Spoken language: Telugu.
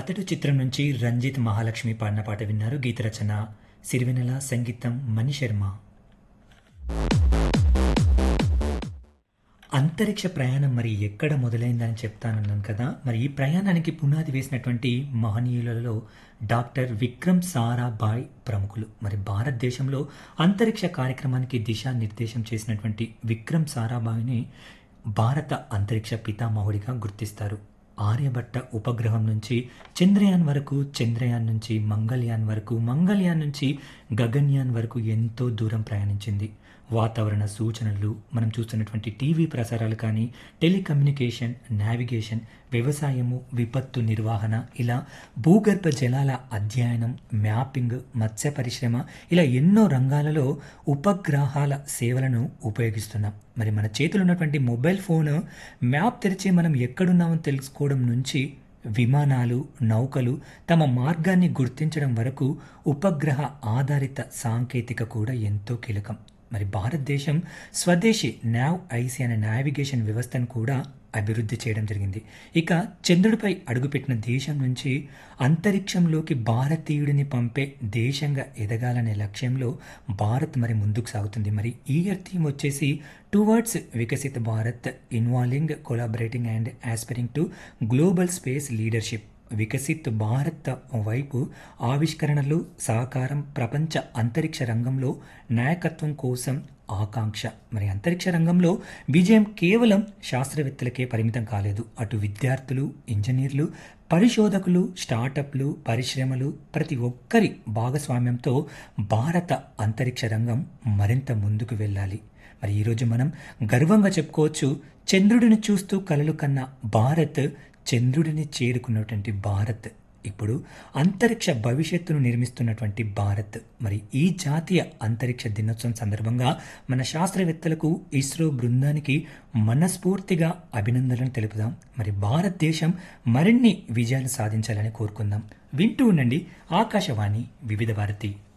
అతడు చిత్రం నుంచి రంజిత్ మహాలక్ష్మి పాడిన పాట విన్నారు గీత రచన సిరివెనెల సంగీతం మణిశర్మ అంతరిక్ష ప్రయాణం మరి ఎక్కడ మొదలైందని చెప్తానన్నాను కదా మరి ఈ ప్రయాణానికి పునాది వేసినటువంటి మహనీయులలో డాక్టర్ విక్రమ్ సారాభాయ్ ప్రముఖులు మరి భారతదేశంలో అంతరిక్ష కార్యక్రమానికి దిశానిర్దేశం చేసినటువంటి విక్రమ్ సారాభాయ్ని భారత అంతరిక్ష పితామహుడిగా గుర్తిస్తారు ఆర్యభట్ట ఉపగ్రహం నుంచి చంద్రయాన్ వరకు చంద్రయాన్ నుంచి మంగళయాన్ వరకు మంగళయాన్ నుంచి గగన్యాన్ వరకు ఎంతో దూరం ప్రయాణించింది వాతావరణ సూచనలు మనం చూస్తున్నటువంటి టీవీ ప్రసారాలు కానీ టెలికమ్యూనికేషన్ నావిగేషన్ వ్యవసాయము విపత్తు నిర్వహణ ఇలా భూగర్భ జలాల అధ్యయనం మ్యాపింగ్ మత్స్య పరిశ్రమ ఇలా ఎన్నో రంగాలలో ఉపగ్రహాల సేవలను ఉపయోగిస్తున్నాం మరి మన చేతులు ఉన్నటువంటి మొబైల్ ఫోన్ మ్యాప్ తెరిచి మనం ఎక్కడున్నామో తెలుసుకోవడం నుంచి విమానాలు నౌకలు తమ మార్గాన్ని గుర్తించడం వరకు ఉపగ్రహ ఆధారిత సాంకేతిక కూడా ఎంతో కీలకం మరి భారతదేశం స్వదేశీ నావ్ ఐసి అనే నావిగేషన్ వ్యవస్థను కూడా అభివృద్ధి చేయడం జరిగింది ఇక చంద్రుడిపై అడుగుపెట్టిన దేశం నుంచి అంతరిక్షంలోకి భారతీయుడిని పంపే దేశంగా ఎదగాలనే లక్ష్యంలో భారత్ మరి ముందుకు సాగుతుంది మరి ఈ ఇయర్ థీమ్ వచ్చేసి towards Viksit Bharat involving collaborating and aspiring to global space leadership Viksit Bharat వైపు ఆవిష్కరణలు సహకారం ప్రపంచ అంతరిక్ష రంగంలో నాయకత్వం కోసం ఆకాంక్ష మరి అంతరిక్ష రంగంలో విజయం కేవలం శాస్త్రవేత్తలకే పరిమితం కాలేదు అటు విద్యార్థులు ఇంజనీర్లు పరిశోధకులు స్టార్టప్లు పరిశ్రమలు ప్రతి ఒక్కరి భాగస్వామ్యంతో భారత అంతరిక్ష రంగం మరింత ముందుకు వెళ్ళాలి మరి ఈరోజు మనం గర్వంగా చెప్పుకోవచ్చు చంద్రుడిని చూస్తూ కలలు కన్న భారత్ చంద్రుడిని చేరుకున్నటువంటి భారత్ ఇప్పుడు అంతరిక్ష భవిష్యత్తును నిర్మిస్తున్నటువంటి భారత్ మరి ఈ జాతీయ అంతరిక్ష దినోత్సవం సందర్భంగా మన శాస్త్రవేత్తలకు ఇస్రో బృందానికి మనస్ఫూర్తిగా అభినందనలు తెలుపుదాం మరి భారతదేశం మరిన్ని విజయాలు సాధించాలని కోరుకుందాం వింటూ ఉండండి ఆకాశవాణి వివిధ భారతి